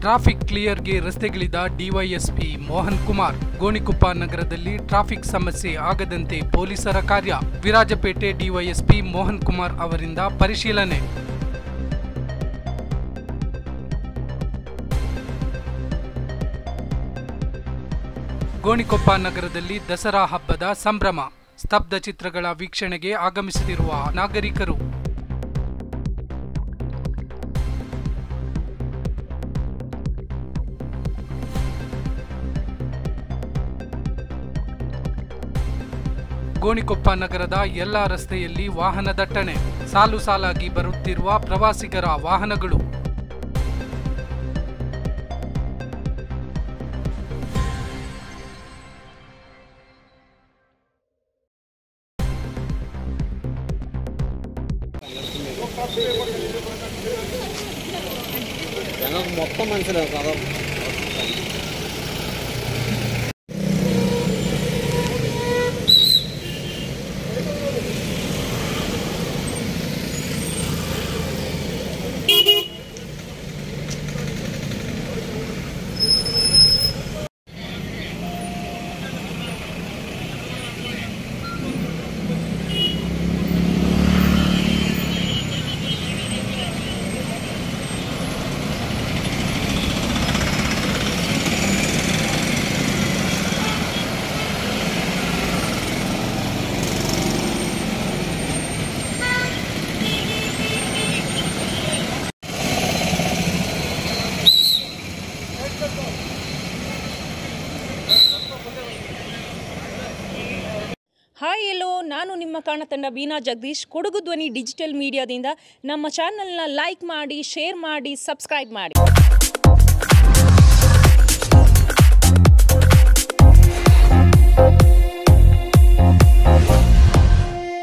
traffic ಕ್ಲಿಯರ್ಗೆ ರಸ್ತೆಗಿಳಿದ DYSP Mohan Kumar Gonikoppa ನಗರದಲ್ಲಿ ಟ್ರಾಫಿಕ್ ಸಮಸ್ಯೆ ಆಗದಂತೆ ಪೊಲೀಸರ ಕಾರ್ಯ ವಿರಾಜಪೇಟೆ ಡಿವೈಎಸ್ಪಿ ಮೋಹನ್ ಕುಮಾರ್ ಅವರಿಂದ ಪರಿಶೀಲನೆ ಗೋಣಿಕೊಪ್ಪ ನಗರದಲ್ಲಿ ದಸರಾ ಹಬ್ಬದ ಸಂಭ್ರಮ ಸ್ತಬ್ಧ ಚಿತ್ರಗಳ ವೀಕ್ಷಣೆಗೆ ಆಗಮಿಸುತ್ತಿರುವ ನಾಗರಿಕರು ಗೋಣಿಕೊಪ್ಪ ನಗರದ ಎಲ್ಲ ರಸ್ತೆಯಲ್ಲಿ ವಾಹನ ದಟ್ಟಣೆ ಸಾಲು ಸಾಲಾಗಿ ಬರುತ್ತಿರುವ ಪ್ರವಾಸಿಗರ ವಾಹನಗಳು ഞങ്ങൾക്ക് മൊത്തം മനസ്സിലാവും കഥ ಹಾಯ್ ಎಲ್ಲೋ ನಾನು ನಿಮ್ಮ ಕಾಣತಂಡ ಬೀನಾ ಜಗದೀಶ್ ಕೊಡಗು ಧ್ವನಿ ಡಿಜಿಟಲ್ ಮೀಡಿಯಾದಿಂದ ನಮ್ಮ ಚಾನಲ್ನ ಲೈಕ್ ಮಾಡಿ ಶೇರ್ ಮಾಡಿ ಸಬ್ಸ್ಕ್ರೈಬ್ ಮಾಡಿ